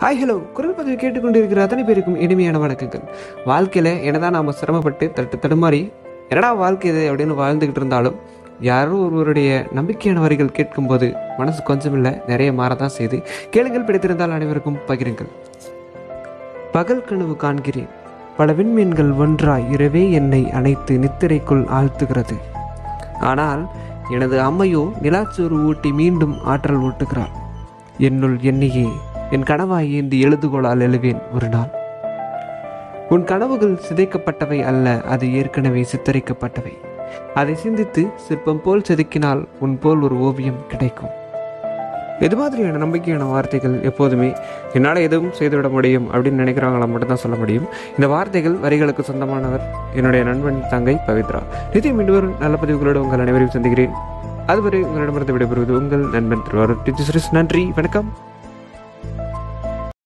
hi hello குரல் பதிவு கேட்டுக்கொண்டிருக்கிற அத்தனை பேருக்கும் இனிமையான வணக்கங்கள் வாழ்க்கையில் என்னதான் நாம் சிரமப்பட்டு தட்டு தடுமாறி என்னடா வாழ்க்கை இது அப்படின்னு வாழ்ந்துக்கிட்டு இருந்தாலும் யாரோ ஒருவருடைய நம்பிக்கையான வரிகள் கேட்கும்போது மனசு கொஞ்சம் இல்லை நிறைய மாறதான் செய்து கேளுங்கள் பிடித்திருந்தால் அனைவருக்கும் பகிருங்கள் பகல் கனவு காண்கிறேன் பல விண்மீன்கள் ஒன்றாய் இரவே என்னை அணைத்து நித்திரைக்குள் ஆழ்த்துகிறது ஆனால் எனது அம்மையோ நிலாச்சோறு ஊட்டி மீண்டும் ஆற்றல் ஊட்டுகிறாள் என்னுள் என்னையே என் கனவாய் ஏந்தி எழுதுகோளால் எழுவேன் ஒரு நாள் உன் கனவுகள் சிதைக்கப்பட்டவை அல்ல அது ஏற்கனவே சித்தரிக்கப்பட்டவை அதை சிந்தித்து சிற்பம் போல் செதுக்கினால் உன் போல் ஒரு ஓவியம் கிடைக்கும் இது மாதிரியான நம்பிக்கையான வார்த்தைகள் எப்போதுமே என்னால் எதுவும் செய்துவிட முடியும் அப்படின்னு நினைக்கிறவங்கள மட்டும்தான் சொல்ல முடியும் இந்த வார்த்தைகள் வரிகளுக்கு சொந்தமானவர் என்னுடைய நண்பன் தங்கை பவித்ரா நிதி மீண்டும் ஒரு நல்ல பதிவுகளோடு உங்கள் அனைவரையும் சந்திக்கிறேன் அதுவரை உங்களிடமிருந்து விடைபெறுவது உங்கள் நண்பன் திருவாரூர் டீச்சர்ஸ் நன்றி வணக்கம்